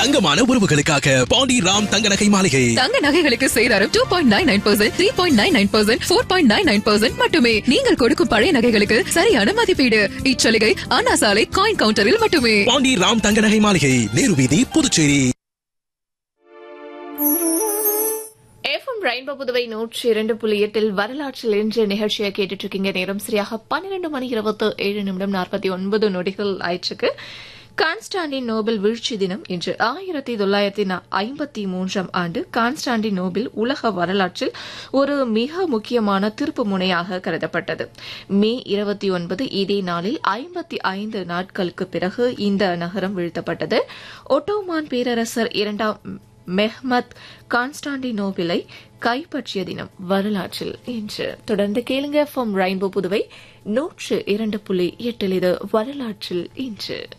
தங்கமான உறவுகளுக்காக பாண்டி ராம் தங்க நகை மாளிகை தங்க நகைகளுக்கு சேதாரம் two point nine nine percent three point nine nine percent four point nine nine percent மட்டுமே நீங்கள் கொடுக்கும் பழைய நகைகளுக்கு சரியான மதிப்பீடு இச்சலுகை அண்ணா சாலை காயின் கவுண்டரில் மட்டுமே பாண்டி ராம் தங்க நகை மாளிகை நேரு வீதி புதுச்சேரி எஃப்எம் ரெயின்போ புதுவை நூற்றி இரண்டு புள்ளி எட்டில் வரலாற்றில் இன்று நிகழ்ச்சியை கேட்டுட்டு இருக்கீங்க நேரம் சரியாக பன்னிரண்டு மணி இருபத்தி ஏழு நிமிடம் நாற்பத்தி ஒன்பது நொடிகள் ஆயிற்றுக்கு கான்ஸ்டாண்டின் நோபல் வீழ்ச்சி தினம் இன்று ஆயிரத்தி தொள்ளாயிரத்தி ஐம்பத்தி மூன்றாம் ஆண்டு கான்ஸ்டாண்டின் நோபல் உலக வரலாற்றில் ஒரு மிக முக்கியமான திருப்பு முனையாக கருதப்பட்டது மே இருபத்தி ஒன்பது இதே நாளில் ஐம்பத்தி ஐந்து நாட்களுக்கு பிறகு இந்த நகரம் வீழ்த்தப்பட்டது ஒட்டோமான் பேரரசர் இரண்டாம் மெஹ்மத் கான்ஸ்டாண்டினோபிளை கைப்பற்றிய தினம் வரலாற்றில் இன்று தொடர்ந்து கேளுங்க ஃப்ரம் ரெயின்போ புதுவை நூற்று இரண்டு புள்ளி எட்டில் இது வரலாற்றில் இன்று